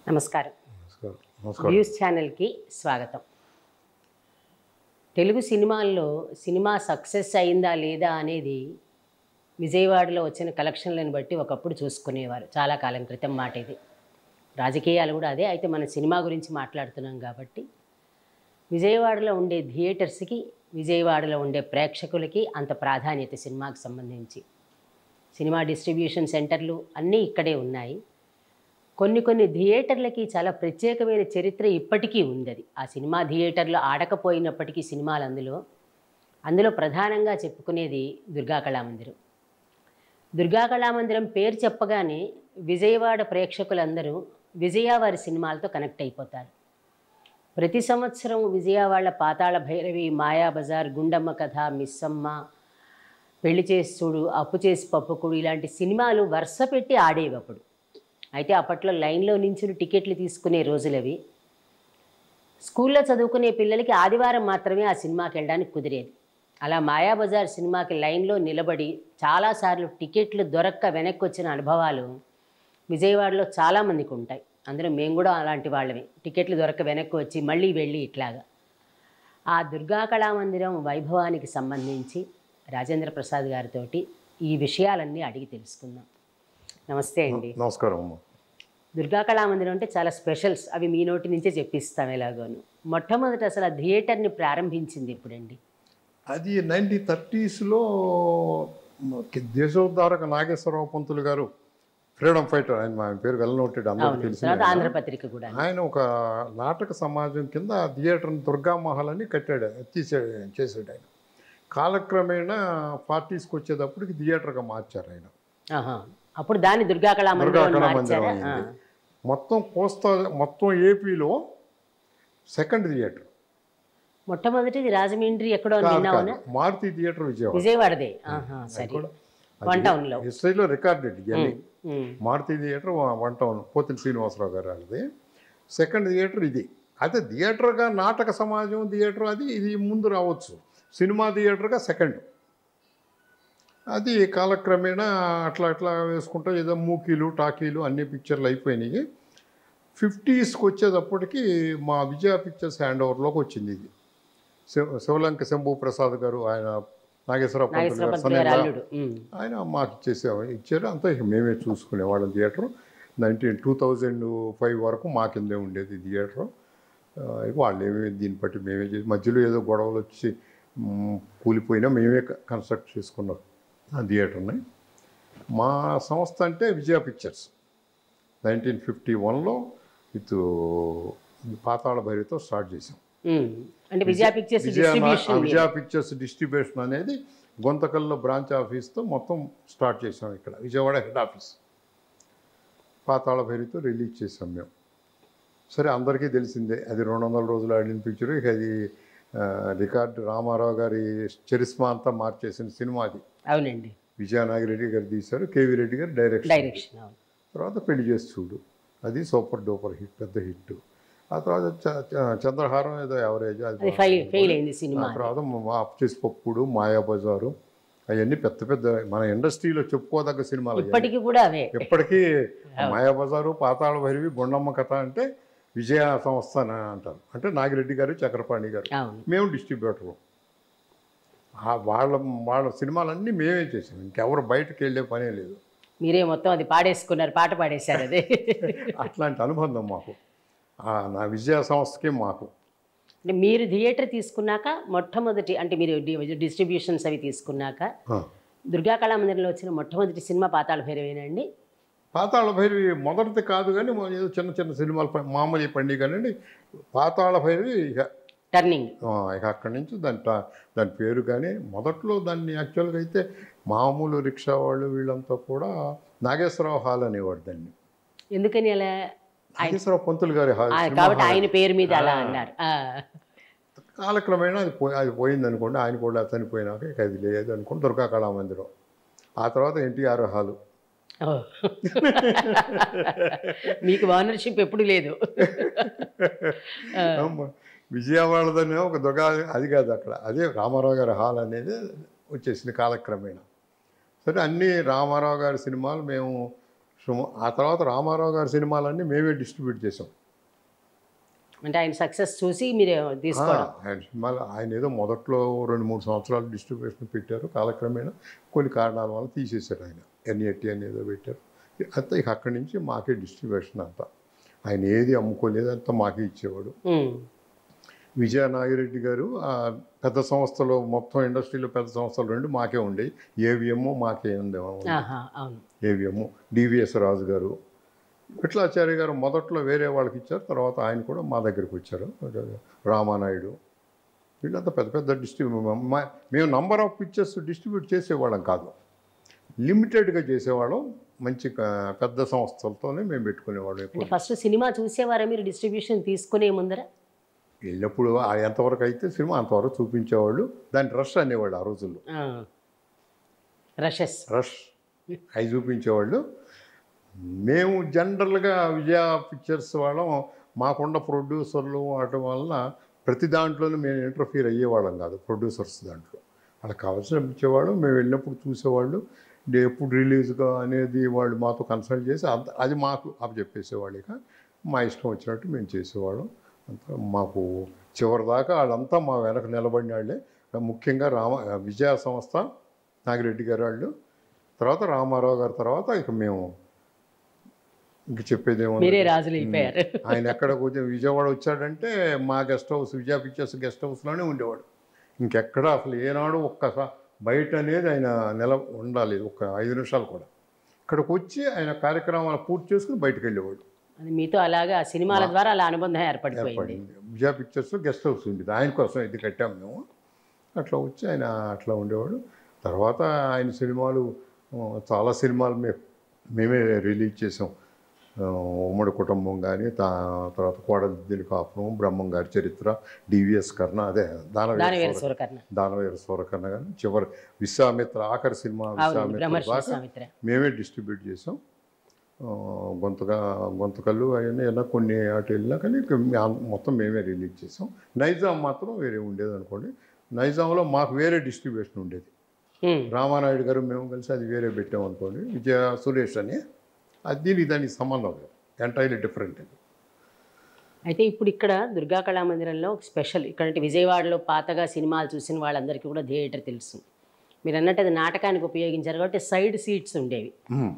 నమస్కారం నమస్కారం నమస్కారం న్యూస్ ఛానల్కి స్వాగతం తెలుగు సినిమాల్లో సినిమా సక్సెస్ అయిందా లేదా అనేది విజయవాడలో వచ్చిన కలెక్షన్లను బట్టి ఒకప్పుడు చూసుకునేవారు చాలా కాలం క్రితం మాట ఇది రాజకీయాలు కూడా అదే అయితే మన సినిమా గురించి మాట్లాడుతున్నాం కాబట్టి విజయవాడలో ఉండే థియేటర్స్కి విజయవాడలో ఉండే ప్రేక్షకులకి అంత ప్రాధాన్యత సినిమాకి సంబంధించి సినిమా డిస్ట్రిబ్యూషన్ సెంటర్లు అన్నీ ఇక్కడే ఉన్నాయి కొన్ని కొన్ని థియేటర్లకి చాలా ప్రత్యేకమైన చరిత్ర ఇప్పటికీ ఉంది అది ఆ సినిమా థియేటర్లో ఆడకపోయినప్పటికీ సినిమాలు అందులో అందులో ప్రధానంగా చెప్పుకునేది దుర్గా కళామందిరం దుర్గా కళామందిరం పేరు చెప్పగానే విజయవాడ ప్రేక్షకులందరూ విజయ వారి సినిమాలతో కనెక్ట్ అయిపోతారు ప్రతి సంవత్సరం విజయ వాళ్ళ పాతాళ భైరవి మాయాబజార్ గుండమ్మ కథ మిస్సమ్మ పెళ్లి చేసి చూడు అప్పు చేసి పప్పుకుడు ఇలాంటి సినిమాలు వరుస పెట్టి ఆడేవి అప్పుడు అయితే అప్పట్లో లైన్లో నించుని టికెట్లు తీసుకునే రోజులవి స్కూల్లో చదువుకునే పిల్లలకి ఆదివారం మాత్రమే ఆ సినిమాకి వెళ్ళడానికి కుదిరేది అలా మాయాబజార్ సినిమాకి లైన్లో నిలబడి చాలాసార్లు టికెట్లు దొరక్క వెనక్కి వచ్చిన అనుభవాలు విజయవాడలో చాలామందికి ఉంటాయి అందులో మేము కూడా అలాంటి వాళ్ళమే టికెట్లు దొరక్క వెనక్కి వచ్చి మళ్ళీ వెళ్ళి ఇట్లాగా ఆ దుర్గా కళామందిరం వైభవానికి సంబంధించి రాజేంద్ర ప్రసాద్ గారితో ఈ విషయాలన్నీ అడిగి తెలుసుకుందాం నమస్తే అండి నమస్కారం అమ్మ దుర్గా కళామందిరం అంటే చాలా స్పెషల్స్ అవి మీ నోటి నుంచే చెప్పిస్తాం ఎలాగోను మొట్టమొదట అసలు ఆ థియేటర్ని ప్రారంభించింది ఎప్పుడండి అది నైన్టీన్ థర్టీస్లో దేశోద్ధారక నాగేశ్వరరావు పంతులు గారు ఫ్రీడమ్ ఫైటర్ ఆయన మా పేరు వెల్లనోటెడ్ అందరికీ అవును తెలిసిన తర్వాత ఆంధ్రపత్రిక కూడా ఆయన ఒక నాటక సమాజం కింద థియేటర్ దుర్గా మహల్ అని కట్టాడు తీసే చేసాడు ఆయన కాలక్రమేణా పార్టీస్కి వచ్చేటప్పటికి థియేటర్గా మార్చారు ఆయన ఆహా. అప్పుడు దాన్ని దుర్గా దుర్గా కళామందిరం అని కళా మందిరం మార్చారా అయింది మొత్తం కోస్తా మొత్తం ఏపీలో సెకండ్ థియేటర్ ఆ. మొట్టమొదటిది రాజమండ్రి ఎక్కడో కాదు, విన్నావునా కాదు. మారుతి థియేటర్ విజయవాడ విజయవాడదే ఆహా సరే వన్ టౌన్లో హిస్టరీలో రికార్డెడ్ ఇవన్నీ um. Maruti theatre one town Potina Srinivasarao గారు అది సెకండ్ థియేటర్ ఇది అయితే థియేటర్గా నాటక సమాజం థియేటర్ అది ఇది ముందు రావచ్చు సినిమా థియేటర్గా సెకండ్ అది కాలక్రమేణా అట్లా అట్లా వేసుకుంటా ఏదో మూకీలు టాకీలు అన్ని పిక్చర్లు అయిపోయినాయి ఫిఫ్టీస్కి వచ్చేటప్పటికి మా విజయ పిక్చర్స్ హ్యాండ్ ఓవర్లోకి వచ్చింది ఇది శివ శివలంక శంభు ప్రసాద్ గారు ఆయన నాగేశ్వరరావు పంతులు నాగేశ్వర గారు పంతులు గారి సన్నీల అల్లుడు ఉమ్. ఆయన మాకు ఇచ్చేసాము ఇచ్చారు అంతా ఇక మేమే చూసుకునేవాళ్ళం theatre nineteen two thousand five వరకు మా కిందే ఉండేది థియేటర్ ఇక వాళ్ళు ఏమేమి దీన్ని బట్టి మేమే చేసి మధ్యలో ఏదో గొడవలు వచ్చి మ్, కూలిపోయినా మేమే కన్స్ట్రక్ట్ చేసుకున్నాం ఆ థియేటర్ని మా సంస్థ అంటే విజయ పిక్చర్స్ నైన్టీన్ ఫిఫ్టీ వన్లో విత్ పాతాళ భైరితో స్టార్ట్ చేసాం ఉమ్. అంటే Vijaya Pictures Vijaya distribution Vijaya Pictures distribution అనేది గొంతకల్లో బ్రాంచ్ ఆఫీస్తో మొత్తం స్టార్ట్ చేసాం ఇక్కడ విజయవాడ హెడ్ ఆఫీస్ పాతాళ భైరితో రిలీజ్ చేసాం మేము సరే అందరికీ తెలిసిందే అది రెండు వందల రోజులు ఆడిన పిక్చర్ ఇక అది ఆ, రికార్డ్ రామారావు గారి చరిస్మా అంతా మార్చేసిన సినిమా అది అవునండి విజయనాగిరెడ్డి గారు తీశారు కేవీ రెడ్డి గారు డైరెక్షన్ డైరెక్షన్ అవును తర్వాత పెళ్లి చేసి చూడు అది సూపర్ డూపర్ హిట్ పెద్ద హిట్ ఆ తర్వాత చ- చ- చంద్రహారం ఏదో ఎవరేజ్ అది ఫెయిల్ ఫెయిల్ అయింది ఆ సినిమా తర్వాత అప్ చేసి పప్పుడు మాయాబజారు అవన్నీ పెద్ద పెద్ద మన ఇండస్ట్రీలో చెప్పుకోదగ్గ సినిమాలు అవన్నీ. ఇప్పటికీ కూడా అవే ఇప్పటికీ మాయాబజారు పాతాళ భైరవి గుండమ్మ కథ అంటే విజయ సంస్థ అని అంటారు అంటే నాగిరెడ్డి గారు చక్రపాణి గారు అవును మేము డిస్ట్రిబ్యూటరు ఆ వాళ్ళ వాళ్ళ సినిమాలన్నీ మేమే చేసాం ఇంకెవరు బయటకు వెళ్ళే పనే లేదు మీరే మొత్తం అది పాడేసుకున్నారు పాట పాడేశారు అదే అట్లాంటి అనుబంధం మాకు ఆ, నా విజయ సంస్థకి మాకు అంటే మీరు థియేటర్ తీసుకున్నాక మొట్టమొదటి అంటే మీరు డి- డిస్ట్రిబ్యూషన్స్ అవి తీసుకున్నాక ఆ. దుర్గా కళామందిరంలో వచ్చిన మొట్టమొదటి సినిమా పాతాళ భైరవేనండి పాతాళ భైరవి మొదటిది కాదు కానీ మన ఏదో చిన్న చిన్న సినిమాలు ప- మామూలు ఈ పండుగ కానివ్వండి పాతాళ భైరవి ఇక టర్నింగ్ ఆ, ఇక అక్కడి నుంచి దాని ట- దాని పేరు కానీ మొదట్లో దాన్ని యాక్చువల్గా అయితే మామూలు రిక్షా వాళ్ళు వీళ్ళంతా కూడా నాగేశ్వరరావు హాల్ అనేవాడు దాన్ని ఎందుకని అలా నాగేశ్వరరావు పంతులు గారి హాల్ ఆ, సినిమా కాబట్టి హాల్. ఆయన పేరు మీద అలా అన్నారు ఆ. కాలక్రమేణా అది పోయి అది పోయింది అనుకోండి ఆయన కూడా చనిపోయినాక ఇక అది లేదు అనుకోండి దుర్గా కళామందిరం ఆ తర్వాత ఎన్టీఆర్ హాలు ఓ. మీకు ఓనర్షిప్ ఎప్పుడు లేదు అమ్మ, విజయవాడలోనే ఒక దొంగ అది కాదు అక్కడ అదే రామారావు గారి హాల్ అనేది వచ్చేసింది కాలక్రమేణా సరే అన్ని రామారావు గారి సినిమాలు మేము సుమ- ఆ తర్వాత రామారావు గారి సినిమాలన్నీ మేమే డిస్ట్రిబ్యూట్ చేసాం అంటే ఆయన సక్సెస్ చూసి మీరు తీసుకోవడం ఆయన సినిమాలు ఆయన ఏదో మొదట్లో రెండు మూడు సంవత్సరాలు డిస్ట్రిబ్యూషన్ పెట్టారు కాలక్రమేణా కొన్ని కారణాల వల్ల తీసేశారు ఆయన ఎన్ఏటి అని ఏదో పెట్టారు అంతా ఇక అక్కడి నుంచి మాకే డిస్ట్రిబ్యూషన్ అంతా ఆయన ఏది అమ్ముకోలేదు అంతా మాకే ఇచ్చేవాడు ఉమ్. విజయ నాగిరెడ్డి గారు ఆ పెద్ద సంస్థలు మొత్తం ఇండస్ట్రీలో పెద్ద సంస్థలు రెండు మాకే ఉండేవి ఏవిఎం మాకే ఉండేవా ఆహా అవును ఏవిఎం డివిఎస్ రాజు గారు విఠలాచార్య గారు మొదట్లో వేరే వాళ్ళకి ఇచ్చారు తర్వాత ఆయన కూడా మా దగ్గరికి వచ్చారు రామానాయుడు వీళ్ళంతా పెద్ద పెద్ద డిస్ట్రిబ్యూ మేము నంబర్ ఆఫ్ పిక్చర్స్ డిస్ట్రిబ్యూట్ చేసేవాళ్ళం కాదు లిమిటెడ్గా చేసేవాళ్ళం మంచి క- పెద్ద సంస్థలతోనే మేము పెట్టుకునేవాళ్ళం ఎక్కువ అంటే ఫస్ట్ సినిమా చూసేవారా మీరు డిస్ట్రిబ్యూషన్ తీసుకునే ముందర వెళ్ళినప్పుడు ఆ ఎంతవరకు అయితే సినిమా అంతవరకు చూపించేవాళ్ళు దాన్ని రష్ అనేవాళ్ళు ఆ రోజుల్లో రషెస్ రష్ అవి చూపించేవాళ్ళు మేము జనరల్గా విజయ పిక్చర్స్ వాళ్ళం మాకున్న ప్రొడ్యూసర్లు వాటి వలన ప్రతి దాంట్లోనూ మేము ఇంటర్ఫీర్ అయ్యేవాళ్ళం కాదు ప్రొడ్యూసర్స్ దాంట్లో వాళ్ళకి కావాల్సిన ఇచ్చేవాళ్ళు మేము వెళ్ళినప్పుడు చూసేవాళ్ళు ఇది ఎప్పుడు రిలీజ్గా అనేది వాళ్ళు మాతో కన్సల్ట్ చేసి అంత అది మాకు అప్పు చెప్పేసేవాళ్ళు ఇక మా ఇష్టం వచ్చినట్టు మేము చేసేవాళ్ళం అంతా మాకు చివరి దాకా వాళ్ళంతా మా వెనక నిలబడిన వాళ్ళే ముఖ్యంగా రామ విజయ సంస్థ నాగిరెడ్డి గారు వాళ్ళు తర్వాత రామారావు గారి తర్వాత ఇక మేము ఇంక చెప్పేదేమో మీరే రాజులు అయిపోయారు ఆయన ఎక్కడ కొంచెం విజయవాడ వచ్చాడంటే మా guest house Vijaya Pictures guest హౌస్లోనే ఉండేవాడు ఇంకెక్కడ అసలు ఏనాడు ఒక్కసారి బయట అనేది ఆయన నెల ఉండాలి ఒక ఐదు నిమిషాలు కూడా ఇక్కడికి వచ్చి ఆయన కార్యక్రమాలు పూర్తి చేసుకుని బయటకు వెళ్ళేవాడు అది మీతో అలాగా ఆ సినిమాల ద్వారా అలా అనుబంధం ఏర్పడిపోయింది ఏర్పడింది విజయ పిక్చర్స్ గెస్ట్ హౌస్ ఉండేది ఆయన కోసం ఇది కట్టాము మేము అట్లా వచ్చి ఆయన అట్లా ఉండేవాడు తర్వాత ఆయన సినిమాలు ఆ, చాలా సినిమాలు మే మేమే రిలీజ్ చేసాం ఆ, ఉమ్మడి కుటుంబం కానీ తా తర్వాత కోడదిని కాపురం బ్రహ్మం గారి చరిత్ర డివిఎస్ కర్ణ అదే దాని దానవీర వేరు సూర- సూరకర్ణ దానవీర సూరకర్ణ కానీ చివరి విశ్వామిత్ర ఆఖరి సినిమా అవును విశ్వామిత్ర బ్రహ్మర్షి దాకా విశ్వామిత్ర మేమే డిస్ట్రిబ్యూట్ చేసాం ఆ, గొంతుగా గొంతుకల్లు అవన్నీ ఏమన్నా కొన్ని అటు వెళ్ళినా కానీ ఇక మే- మొత్తం మేమే రిలీజ్ చేసాం నైజాం మాత్రం వేరే ఉండేది అనుకోండి నైజాంలో మాకు వేరే డిస్ట్రిబ్యూషన్ ఉండేది ఉమ్. రామానాయుడు గారు మేము కలిసి అది వేరే పెట్టాం అనుకోండి విజయ సురేష్ అని అది దీనికి దానికి సంబంధం లేదు ఎంటైర్లీ డిఫరెంట్ అది అయితే ఇప్పుడు ఇక్కడ దుర్గా కళామందిరంలో ఒక స్పెషల్ ఇక్కడ అంటే విజయవాడలో పాతగా సినిమాలు చూసిన వాళ్ళందరికీ కూడా థియేటర్ తెలుసు మీరు అన్నట్టు అది నాటకానికి ఉపయోగించారు కాబట్టి సైడ్ సీట్స్ ఉండేవి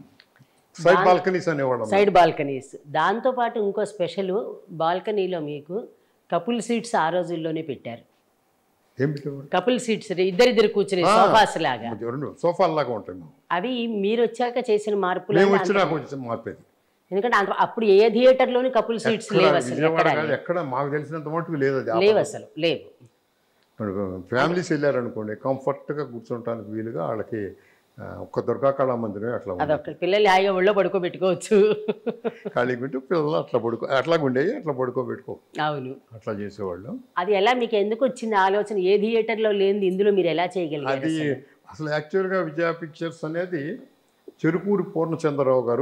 సైడ్ బాల్కనీస్ అనేవాళ్ళం సైడ్ బాల్కనీస్ దాంతోపాటు ఇంకో స్పెషల్ బాల్కనీలో మీకు కపుల్ సీట్స్ ఆ రోజుల్లోనే పెట్టారు ఏం పెట్టేవాడు కపుల్ సీట్స్ ఇద్దరిద్దరు కూర్చునే సోఫాస్ లాగా రెండు సోఫాల్ లాగా ఉంటాయి మేము అవి మీరు వచ్చాక చేసిన మార్పులు మేము వచ్చినా కొంచెం మార్పేది ఎందుకంటే అంత అప్పుడు ఏ థియేటర్లోని కపుల్ సీట్స్ లేవు అసలు విజయవాడ ఎక్కడ కాదు ఎక్కడ మాకు తెలిసినంత మటుకు లేదు అది లేవు అసలు లేవు ఫ్యామిలీస్ వెళ్ళారనుకోండి కంఫర్ట్గా కూర్చోటానికి వీలుగా వాళ్ళకి ఆ, ఒక్క దుర్గా కళా మందిరం అట్లా ఉంది అదొక పిల్లల్ని హాయిగా ఒళ్ళో పడుకోబెట్టుకోవచ్చు ఖాళీగా ఉంటే పిల్లలు అట్లా పడుకో అట్లా ఉండేవి అట్లా పడుకోబెట్టుకో అవును అట్లా చేసేవాళ్ళు అది ఎలా మీకు ఎందుకు వచ్చింది ఆలోచన ఏ థియేటర్లో లేనిది ఇందులో మీరు ఎలా చేయగలిగారు అది అసలు యాక్చువల్గా విజయ పిక్చర్స్ అనేది చెరుకూరి పూర్ణచంద్రరావు గారు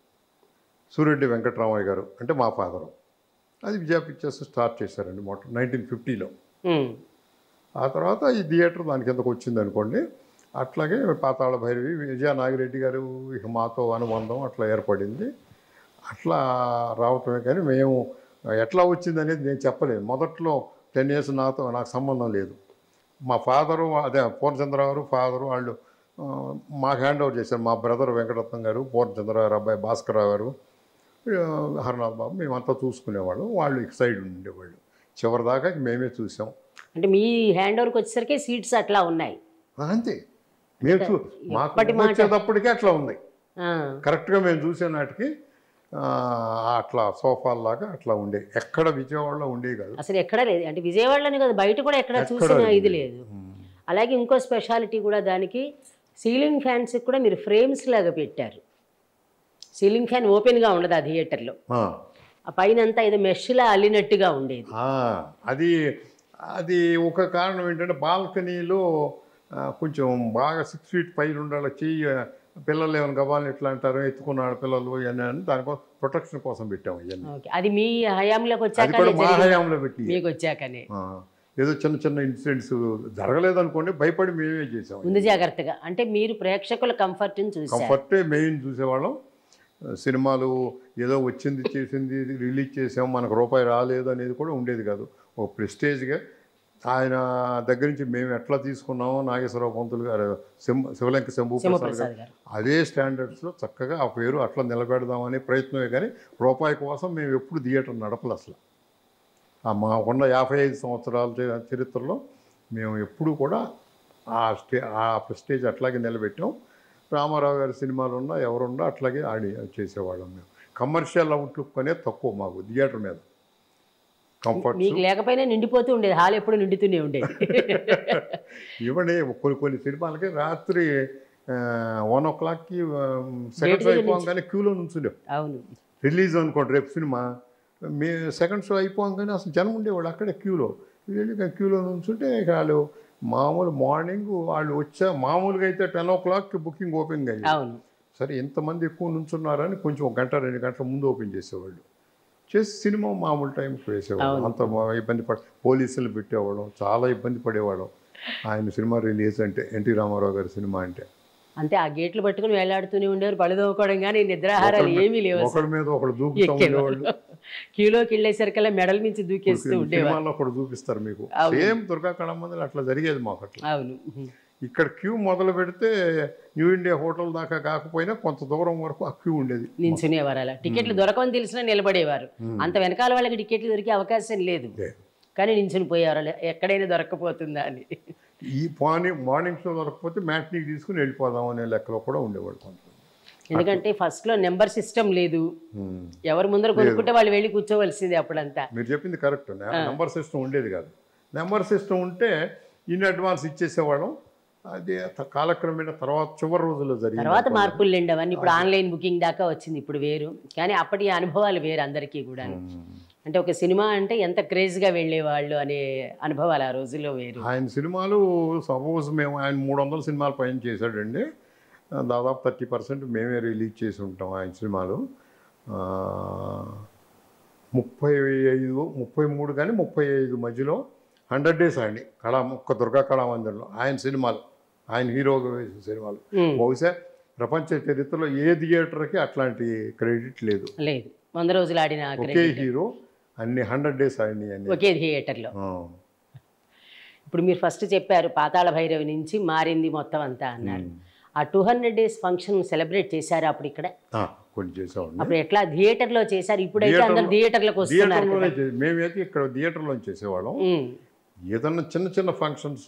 సూరెడ్డి వెంకటరామయ్య గారు అంటే మా ఫాదరు అది విజయ పిక్చర్స్ స్టార్ట్ చేశారండి మొట్ట నైన్టీన్ ఫిఫ్టీలో ఉమ్. ఆ తర్వాత ఈ థియేటర్ దాని కిందకు వచ్చింది అనుకోండి అట్లాగే పాతాళ భైరవి విజయ నాగిరెడ్డి గారు ఇక మాతో అనుబంధం అట్లా ఏర్పడింది అట్లా రావటమే కానీ మేము ఎట్లా వచ్చింది అనేది నేను చెప్పలేను మొదట్లో టెన్ ఇయర్స్ నాతో నాకు సంబంధం లేదు మా ఫాదరు అదే పూర్ణచంద్ర గారు ఫాదరు వాళ్ళు ఆ, మాకు హ్యాండ్ ఓవర్ చేశారు మా బ్రదర్ వెంకటరత్నం గారు పూర్ణచంద్ర గారు అబ్బాయి భాస్కరరావు గారు ఆ, హరనాథ్ బాబు మేమంతా చూసుకునేవాళ్ళం వాళ్ళు ఇక సైడ్ ఉండేవాళ్ళు చివరి దాకా మేమే చూసాం అంటే మీ హ్యాండ్ ఓవర్కి వచ్చేసరికి సీట్స్ అట్లా ఉన్నాయి ఆ, అంతే మేము చూ మాకు ఎప్పటి మాట? వచ్చేటప్పటికే అట్లా ఉంది ఆ, కరెక్ట్గా మేము చూసే నాటికి ఆ, అట్లా సోఫాల్లాగా అట్లా ఉండే ఎక్కడ విజయవాడలో ఉండేవి కాదు అసలు ఎక్కడ లేదు అంటే విజయవాడలోనే కదా బయట కూడా ఎక్కడ ఎక్కడ చూసిన లేదు. ఇది లేదు అలాగే ఇంకో స్పెషాలిటీ కూడా దానికి సీలింగ్ ఫ్యాన్స్కి కూడా మీరు ఫ్రేమ్స్ లాగా పెట్టారు సీలింగ్ ఫ్యాన్ ఓపెన్గా ఉండదు ఆ థియేటర్లో ఆ, ఆ పైన అంతా ఏదో మెష్లా అల్లినట్టుగా ఉండేది ఆ, అది అది ఒక కారణం ఏంటంటే బాల్కనీలో ఆ, కొంచెం బాగా సిక్స్ ఫీట్ పైన ఉండాలి చెయ్యి పిల్లలు ఏమైనా గబాలని ఎట్లా అంటారు ఎత్తుకున్నాడు పిల్లలు ఇవన్నీ అని దానికోసం ప్రొటెక్షన్ కోసం పెట్టాము ఇవన్నీ ఓకే అది మీ హయాంలోకి అది వచ్చాక కూడా మా హయాంలో పెట్టి మీకు వచ్చాకనే ఆ, ఏదో చిన్న చిన్న ఇన్సిడెంట్స్ జరగలేదనుకోండి భయపడి మేమే చేసాం ముందు జాగ్రత్తగా అంటే మీరు ప్రేక్షకుల కంఫర్ట్ని చూసారు కంఫర్టే మెయిన్ చూసేవాళ్ళం సినిమాలు ఏదో వచ్చింది చేసింది రిలీజ్ చేసాం మనకు రూపాయి రాలేదు అనేది కూడా ఉండేది కాదు ఒక ప్రెస్టేజ్గా ఆయన దగ్గర నుంచి మేము ఎట్లా తీసుకున్నామో నాగేశ్వరరావు పంతులు గారు శం- శివలంక శంభూ ప్రసాద్ గారు శివప్రసాద్ గారు అదే స్టాండర్డ్స్లో చక్కగా ఆ పేరు అట్లా నిలబెడదామనే ప్రయత్నమే కానీ రూపాయి కోసం మేము ఎప్పుడు థియేటర్ నడపలు అసలు ఆ మా ఉన్న యాభై ఐదు సంవత్సరాల చరి- చరిత్రలో మేము ఎప్పుడూ కూడా ఆ స్టే ఆ ప్రెస్టేజ్ అట్లాగే నిలబెట్టాం రామారావు గారి సినిమాలు ఉన్నా ఎవరున్నా అట్లాగే ఆడి చేసేవాళ్ళం మేము కమర్షియల్ అవుట్లుక్ అనేది తక్కువ మాకు థియేటర్ మీద కంఫర్ట్ మీకు లేకపోయినా నిండిపోతూ ఉండేది హాల్ ఎప్పుడు నిండుతూనే ఉండేది ఇవ్వండి కొన్ని కొన్ని సినిమాలకి రాత్రి వన్ ఓ క్లాక్కి సెకండ్ షో దగ్గర అయిపోగానే క్యూలో నుంచుండే అవును రిలీజ్ అనుకోండి రేపు సినిమా మీ సెకండ్ షో అయిపోగానే అసలు జనం ఉండేవాళ్ళు అక్కడే క్యూలో వెళ్ళి క్యూలో నుంచుంటే ఇక వాళ్ళు మామూలు మార్నింగ్ వాళ్ళు వచ్చా మామూలుగా అయితే టెన్ ఓ క్లాక్కి బుకింగ్ ఓపెన్ అయ్యి అవును సరే ఎంతమంది ఎక్కువ నుంచున్నారని కొంచెం ఒక గంట రెండు గంటల ముందు ఓపెన్ చేసేవాళ్ళు చేసి సినిమా మామూలు టైంకి వేసేవాళ్ళు అంత మా- ఇబ్బంది పడ పోలీసులు పెట్టేవాళ్ళం చాలా ఇబ్బంది పడేవాళ్ళం ఆయన సినిమా రిలీజ్ అంటే ఎన్టీ రామారావు గారి సినిమా అంటే అంతే ఆ గేట్లు పట్టుకుని వేలాడుతూనే ఉండేవారు పళ్ళు తోముకోవడం కానీ నిద్రాహారాలు ఏమీ లేవు అసలు. ఒకరి మీద ఒకడు దూకుతూ ఎక్కేవాళ్ళు ఉండేవాళ్ళు క్యూలోకి వెళ్ళేసరికల్లా మెడల నుంచి దూకేస్తూ ఉండేవారు సినిమాల్లో ఒకటి చూపిస్తారు మీకు అవును. సేమ్ దుర్గా కళమందిలో అట్లా జరిగేది మాకు అట్లా అవును ఇక్కడ క్యూ మొదలు పెడితే న్యూ ఇండియా హోటల్ దాకా కాకపోయినా కొంత దూరం వరకు ఆ క్యూ ఉండేది నించునేవారు అలా టికెట్లు దొరకని తెలిసినా నిలబడేవారు అంత వెనకాల వాళ్ళకి టికెట్లు దొరికే అవకాశం లేదు లేదు. కానీ నించుని పోయేవారు అలా, ఎక్కడైనా దొరకపోతుందా అని ఈ మార్నింగ్ మార్నింగ్ షో దొరకకపోతే మ్యాట్నీకి తీసుకుని వెళ్ళిపోదాం అనే లెక్కలో కూడా ఉండేవాడు కొంతమంది ఎందుకంటే ఫస్ట్ లో నెంబర్ సిస్టమ్ లేదు ఉమ్. ఎవరు ముందర కొనుక్కుంటే వాళ్ళు వెళ్ళి కూర్చోవలసిందే అప్పుడంతా మీరు చెప్పింది కరెక్ట్ నెంబర్ సిస్టమ్ ఉండేది కాదు నెంబర్ సిస్టమ్ ఉంటే ఇన్ అడ్వాన్స్ ఇచ్చేసేవాళ్ళం అది త- కాలక్రమేణా తర్వాత చివరి రోజుల్లో జరిగింది తర్వాత మార్పులు లేండి అవన్నీ ఇప్పుడు ఆన్లైన్ బుకింగ్ దాకా వచ్చింది ఇప్పుడు వేరు కానీ అప్పటి అనుభవాలు వేరు అందరికీ కూడా అంటే ఒక సినిమా అంటే ఎంత క్రేజ్గా వెళ్ళేవాళ్ళు అనే అనుభవాలు ఆ రోజుల్లో వేరు ఆయన సినిమాలు సపోజ్ మేము ఆయన మూడు వందల సినిమాలు పైన చేశాడండి దాదాపు థర్టీ పర్సెంట్ మేమే రిలీజ్ చేసి ఉంటాం ఆయన సినిమాలు ఆ, ముప్పై ఐదు ముప్పై మూడు కానీ ముప్పై ఐదు మధ్యలో హండ్రెడ్ డేస్ అండి కళా ఒక్క దుర్గా కళామందిర్లో ఆయన సినిమాలు ఆయన హీరోగా వేసిన సినిమాలు ఉమ్, బహుశా ప్రపంచ చరిత్రలో ఏ థియేటర్కి అట్లాంటి క్రెడిట్ లేదు లేదు వంద రోజులు ఆడిన ఆ ఒకే క్రెడిట్ హీరో అన్ని హండ్రెడ్ డేస్ ఆడినాయి అన్ని ఒకే థియేటర్లో ఆ. ఇప్పుడు మీరు ఫస్ట్ చెప్పారు పాతాళ భైరవి నుంచి మారింది మొత్తం అంతా అన్నారు ఆ two hundred days function celebrate చేశారు అప్పుడు ఇక్కడ ఆ, కొన్ని చేసామండి అప్పుడు ఎట్లా థియేటర్లో చేశారు ఇప్పుడైతే అందరు థియేటర్లకు వస్తున్నారు థియేటర్లోనే చే- మేమైతే ఇక్కడ థియేటర్లో చేసేవాళ్ళం ఉమ్, ఏదన్నా చిన్న చిన్న ఫంక్షన్స్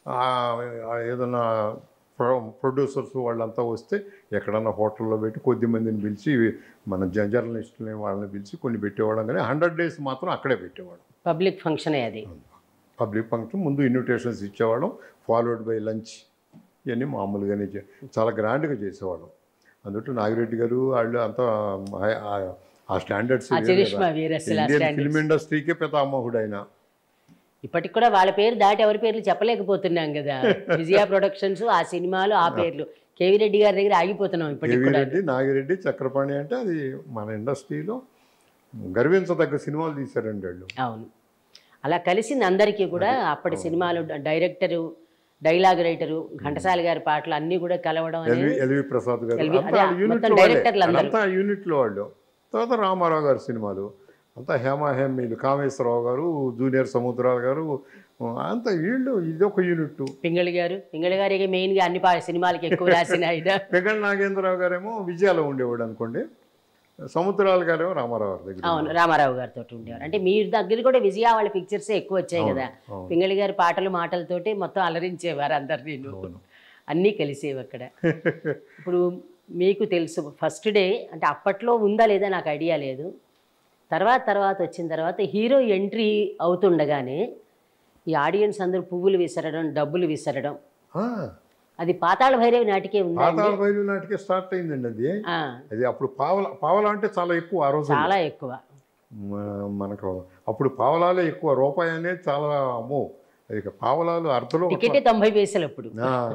ఏదన్నా ప్రొడ్యూసర్స్ వాళ్ళంతా వస్తే ఎక్కడన్నా హోటల్లో పెట్టి కొద్ది మందిని పిలిచి మన జ- జర్నలిస్టులని వాళ్ళని పిలిచి కొన్ని పెట్టేవాళ్ళం కానీ హండ్రెడ్ డేస్ మాత్రం అక్కడే పెట్టేవాళ్ళం పబ్లిక్ ఫంక్షనే అది పబ్లిక్ ఫంక్షన్ ముందు ఇన్విటేషన్స్ ఇచ్చేవాళ్ళం ఫాలోడ్ బై లంచ్ ఇవన్నీ మామూలుగానే చే- చాలా గ్రాండ్గా చేసేవాళ్ళం అందులో నాగిరెడ్డి గారు వాళ్ళు అంతా ఆ- ఆ- ఆ స్టాండర్డ్స్ ఆ చరిష్మా వీర్ అసలు ఆ ఇండియన్ standards. ఫిల్మ్ ఇండస్ట్రీకే పితామహుడు ఆయన ఇప్పటికి కూడా వాళ్ళ పేరు దాటి ఎవరి పేర్లు చెప్పలేకపోతున్నాం కదా విజయ ప్రొడక్షన్స్ ఆ సినిమాలు ఆ పేర్లు కేవీ రెడ్డి గారి దగ్గర ఆగిపోతున్నాం ఇప్పటికి కేవీ కూడా రెడ్డి నాగిరెడ్డి చక్రపాణి అంటే అది మన ఇండస్ట్రీలో గర్వించదగ్గ సినిమాలు తీశారండి వాళ్ళు అవును అలా కలిసింది అందరికీ కూడా అప్పటి సినిమాలు డైరెక్టరు డైలాగ్ రైటరు ఘంటసాల గారి పాటలు అన్నీ కూడా కలవడం ఎల్వి అనేది ఎల్వి ప్రసాద్ గారు ఎల్వి- అంతా అదే, యూనిట్ మొత్తం డైరెక్టర్లు అందరూ. అంతా యూనిట్లో వాళ్ళు తర్వాత రామారావు గారి సినిమాలు అంతా హేమ హేమీలు కామేశ్వరరావు గారు జూనియర్ సముద్రాలు గారు అంతా వీళ్ళు ఇదొక యూనిట్ పింగళి గారు పింగళి గారి మెయిన్గా అన్ని పా సినిమాలకి ఎక్కువ రాసిన ఆయన పెగల్ నాగేంద్రరావు గారేమో విజయాలో ఉండేవాడు అనుకోండి సముద్రాలు గారేమో రామారావు గారి దగ్గర అవును రామారావు గారితో ఉండేవారు అంటే మీరు దగ్గర కూడా విజయ వాళ్ళ పిక్చర్సే ఎక్కువ వచ్చాయి కదా అవును. పింగళి గారి పాటలు మాటలతోటి మొత్తం అలరించేవారు అందరినీ అవును. అన్నీ కలిసేవి అక్కడ ఇప్పుడు మీకు తెలుసు ఫస్ట్ డే అంటే అప్పట్లో ఉందా లేదా నాకు ఐడియా లేదు తర్వాత తర్వాత వచ్చిన తర్వాత హీరో ఎంట్రీ అవుతుండగానే ఈ ఆడియన్స్ అందరూ పువ్వులు విసరడం డబ్బులు విసరడం ఆ, అది పాతాళ భైరవి నాటికే ఉందా పాతాళ భైరవి నాటికే స్టార్ట్ అయిందండి అది ఆ, అది అప్పుడు పావల పావల అంటే చాలా ఎక్కువ ఆ రోజు చాలా ఎక్కువ మ- మనకు అప్పుడు పావలాలే ఎక్కువ రూపాయి అనేది చాలా అమ్మో అది ఇక పావలాలు అర్ధలో టికెటే తొంభై పైసలు అప్పుడు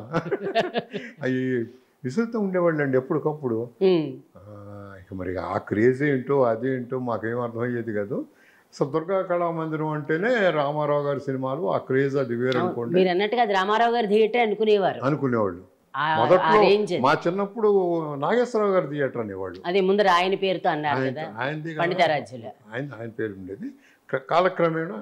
అవి విసురుతూ ఉండేవాళ్ళు అండి ఎప్పటికప్పుడు ఉమ్. ఆ, ఇక మరి ఆ క్రేజ్ ఏంటో అది ఏంటో మాకేం అర్థమయ్యేది కాదు అసలు దుర్గా కళా మందిరం అంటేనే రామారావు గారి సినిమాలు ఆ క్రేజ్ అది వేరు అనుకోండి మీరు అన్నట్టుగా అది రామారావు గారి థియేటర్ అనుకునేవారు అనుకునేవాళ్ళు ఆ- ఆ మొదట్లో రేంజ్ మా చిన్నప్పుడు నాగేశ్వరరావు గారి థియేటర్ అనేవాళ్ళు అదే ముందర ఆయన పేరుతో అన్నారు ఆయన కదా ఆయనది కదా, పండితారాజ్యుల ఆయన ఆయన పేరు ఉండేది క్ర- కాలక్రమేణా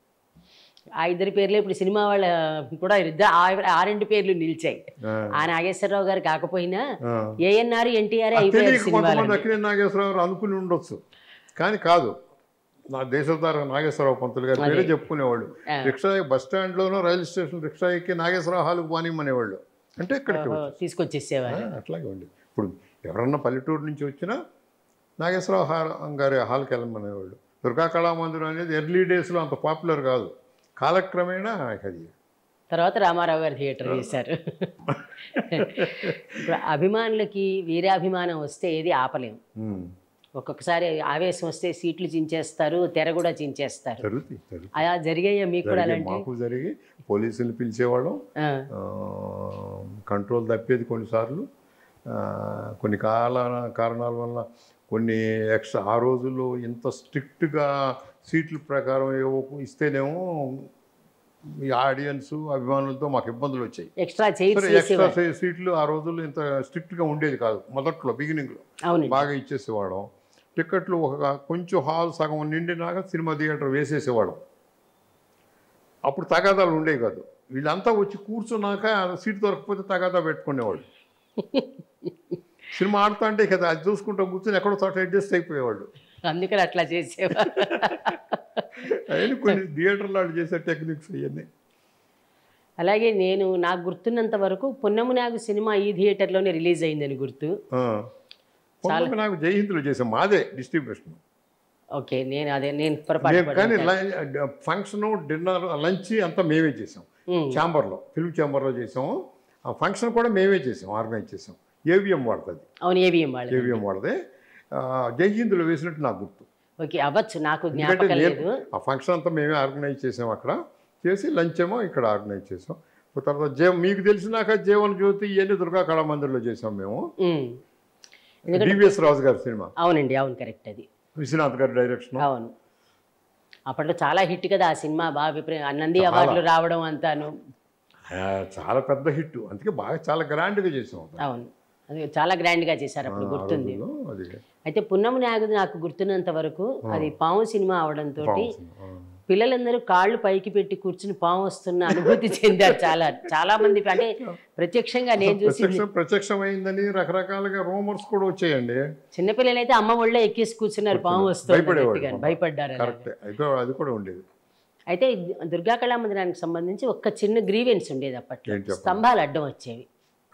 ఆ ఇద్దరి పేర్లు ఇప్పుడు సినిమా వాళ్ళ కూడా ఇద్దరు ఆ- ఆ రెండు పేర్లు నిలిచాయి ఆ, ఆ నాగేశ్వరరావు గారు కాకపోయినా ఆ. ఏఎన్ఆర్ ఎన్టీఆర్ అది అయిపోయారు తెలియక సినిమాలు కొంతమంది అక్కినే నాగేశ్వరరావు అనుకుని ఉండొచ్చు కానీ కాదు నా దేశధార నాగేశ్వరరావు పంతులు గారు పేరే చెప్పుకునేవాళ్ళు ఆ. రిక్షా బస్ స్టాండ్లోనో రైలు స్టేషన్ రిక్షా ఎక్కి నాగేశ్వరరావు హాల్కి పోనిమ్మనేవాళ్ళు అంటే ఇక్కడికి ఓహో, తీసుకొచ్చేసేవారు ఆ, అట్లాగే ఉండేది ఇప్పుడు ఎవరన్నా పల్లెటూరు నుంచి వచ్చినా నాగేశ్వరరావు హాల్ గారి హాల్కి వెళ్ళమనేవాళ్ళు దుర్గా కళామందిరం అనేది ఎర్లీ డేస్లో అంత పాపులర్ కాదు కాలక్రమేణా అది తర్వాత రామారావు గారు థియేటర్ చేశారు ఇప్పుడు అభిమానులకి వీరాభిమానం వస్తే ఏది ఆపలేం ఉమ్, ఒక్కొక్కసారి ఆవేశం వస్తే సీట్లు చించేస్తారు తెర కూడా చించేస్తారు జరుగుతాయి జరుగుతాయి అలా జరిగాయా మీకు కూడా జరిగే- అలాంటి మాకు జరిగి పోలీసులు పిలిచేవాళ్ళం ఆ, ఆ, కంట్రోల్ తప్పేది కొన్నిసార్లు ఆ, కొన్ని కాల కారణాల వల్ల కొన్ని ఎక్స్ట్రా ఆ రోజుల్లో ఇంత స్ట్రిక్ట్గా సీట్ల ప్రకారం ఏవో ఇస్తేనేమో ఈ ఆడియన్స్ అభిమానులతో మాకు ఇబ్బందులు వచ్చాయి ఎక్స్ట్రా చైర్స్ సరే ఎక్స్ట్రా వేసేవారు సీట్లు ఆ రోజుల్లో ఇంత స్ట్రిక్ట్గా ఉండేది కాదు మొదట్లో బిగినింగ్లో అవునండి బాగా ఇచ్చేసేవాళ్ళం టికెట్లు ఒక కొంచెం హాల్ సగం నిండినాక సినిమా థియేటర్ వేసేసేవాళ్ళం అప్పుడు తగాదాలు ఉండేవి కాదు వీళ్ళంతా వచ్చి కూర్చున్నాక సీట్ దొరకకపోతే తగాదా పెట్టుకునేవాళ్ళు సినిమా ఆడుతా అంటే కదా అది చూసుకుంటూ కూర్చొని ఎక్కడో చోట అడ్జస్ట్ అయిపోయేవాళ్ళు అందుకని అట్లా చేసేవారు అవన్నీ కొన్ని థియేటర్లో వాళ్ళు చేసే టెక్నిక్స్ అవన్నీ అలాగే నేను నాకు గుర్తున్నంత వరకు పున్నము నాగు సినిమా ఈ థియేటర్లోనే రిలీజ్ అయిందని గుర్తు ఆ. కొంతమంది నాకు జయహిందులు చేసాం మాదే డిస్ట్రిబ్యూషన్ ఓకే నేను అదే నేను పొరపాటు మేము కానీ ఫంక్షన్ డిన్నర్ లంచ్ అంతా మేమే చేసాం ఉమ్, ఛాంబర్లో ఫిల్మ్ ఛాంబర్లో చేసాము ఆ ఫంక్షన్ కూడా మేమే చేసాం ఆర్గనైజ్ చేసాం ఏవిఎం వాడుతుంది అవును ఏవిఎం వాళ్ళు ఏవిఎం వాడితే జై హిందులో వేసినట్టు నాకు గుర్తు ఓకే అవ్వచ్చు నాకు ఎందుకంటే జ్ఞాపకం నేను లేదు ఆ ఫంక్షన్ అంతా మేమే ఆర్గనైజ్ చేసాం అక్కడ చేసి లంచ్ ఏమో ఇక్కడ ఆర్గనైజ్ చేసాం తర్వాత జే మీకు తెలిసినాక జీవన జ్యోతి ఇవన్నీ దుర్గా కళామందిర్లో చేసాం మేము ఉమ్, ఎందుకంటే డివిఎస్ రాజు గారి సినిమా అవునండి అవును కరెక్ట్ అది విశ్వనాథ్ గారి డైరెక్షన్ అవును అప్పట్లో చాలా హిట్ కదా ఆ సినిమా బాగా విపరీ- ఆ నంది అవార్డులు రావడం అంతాను చాలా పెద్ద హిట్ అందుకే బాగా చాలా గ్రాండ్గా చేసాం అవును అది చాలా గ్రాండ్ గా చేశారు అప్పుడు ఆ గుర్తుంది రోజుల్లో అది అయితే పున్నము నాగుది నాకు గుర్తున్నంత వరకు అది పాము సినిమా అవడంతో బాగుంది. ఆ. పిల్లలందరూ కాళ్ళు పైకి పెట్టి కూర్చుని పాము వస్తున్న అనుభూతి చెందారు చాలా చాలా మంది అంటే ప్రత్యక్షంగా నేను చూసి ప్రత్యక్షం ప్రత్యక్షమైందని రకరకాలుగా రూమర్స్ కూడా వచ్చాయండి చిన్నపిల్లలైతే అమ్మ ఒళ్ళే ఎక్కేసి కూర్చున్నారు పాము వస్తుంది భయపడేవాడు అన్నట్టుగా. పాపం. భయపడ్డారు అలాగా. కరెక్ట్ అది కూడా అది కూడా ఉండేది అయితే దుర్గా కళా మందిరానికి సంబంధించి ఒక్క చిన్న గ్రీవెన్స్ ఉండేది అప్పట్లో ఏంటి చెప్పండి? స్తంభాలు అడ్డం వచ్చేవి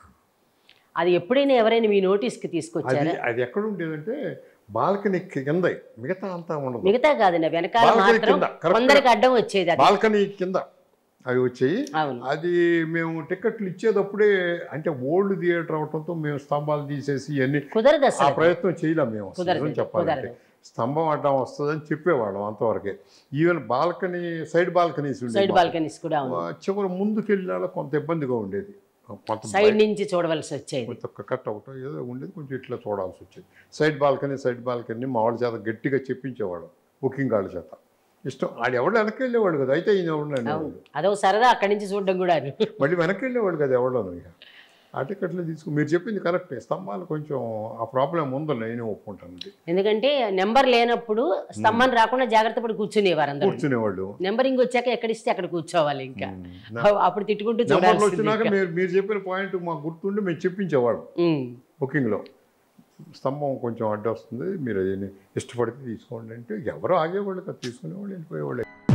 అది ఎప్పుడైనా ఎవరైనా మీ నోటీస్కి అది తీసుకొచ్చారా అది ఎక్కడ ఉండేదంటే బాల్కనీ కింద మిగతా అంతా ఉండదు మిగతా కాదండి వెనకాల బాల్కనీ మాత్రం కింద, correct. కొందరికి అడ్డం వచ్చేది అది బాల్కనీ కింద అవి వచ్చాయి అవును అది మేము టికెట్లు ఇచ్చేటప్పుడే అంటే ఓల్డ్ థియేటర్ అవడంతో మేము స్తంభాలు తీసేసి ఇవన్నీ కుదరదు ఆ అసలు ప్రయత్నం చేయలేం మేము అసలు కుదరదు, నిజం చెప్పాలంటే కుదరదు. స్తంభం అడ్డం వస్తుందని చెప్పేవాళ్ళం అంతవరకే even balcony side balconies side ఉండేవి బాల్కనీస్ కూడా అవును చివరి ముందుకు వెళ్ళినా కొంత ఇబ్బందిగా ఉండేది కొంత సైడ్ నుంచి చూడవలసి వచ్చేది కొంత కట్ అవుట్ ఏదో ఉండేది కొంచెం ఇట్లా చూడాల్సి వచ్చేది సైడ్ బాల్కనీ సైడ్ బాల్కనీ మా వాళ్ళ చేత గట్టిగా చెప్పించేవాడు బుకింగ్ వాళ్ళ చేత ఇష్టం ఆడు ఎవడు వెనక్కి వెళ్ళేవాడు కదా అయితే ఈయన ఎవడు అనేవాడు అదో సరదా అక్కడి నుంచి చూడడం కూడా మళ్ళీ వెనక్కి వెళ్ళేవాడు కదా ఎవడోను ఇక ఆ టికెట్లు తీసుకు మీరు చెప్పింది కరెక్టే స్తంభాలు కొంచెం ఆ ప్రాబ్లం ఉందో నేను ఒప్పుకుంటాను అది. ఎందుకంటే నెంబర్ లేనప్పుడు స్తంభం రాకుండా జాగ్రత్త పడి కూర్చునేవారు అందరూ కూర్చునేవాళ్ళు నెంబరింగ్ వచ్చాక ఎక్కడిస్తే అక్కడ కూర్చోవాలి ఇంకా అప్పుడు తిట్టుకుంటూ నెంబర్లు చూడాల్సింది వచ్చినాక ఇంకా. మీరు మీరు చెప్పిన పాయింట్ మాకు గుర్తుండి మేము చెప్పించేవాడు ఉమ్. బుకింగ్లో స్తంభం కొంచెం అడ్డు వస్తుంది మీరు అది ఇష్టపడితే తీసుకోండి అంటే ఎవరో ఆగేవాళ్ళు కదా తీసుకునేవాళ్ళు వెళ్ళిపోయేవాళ్ళు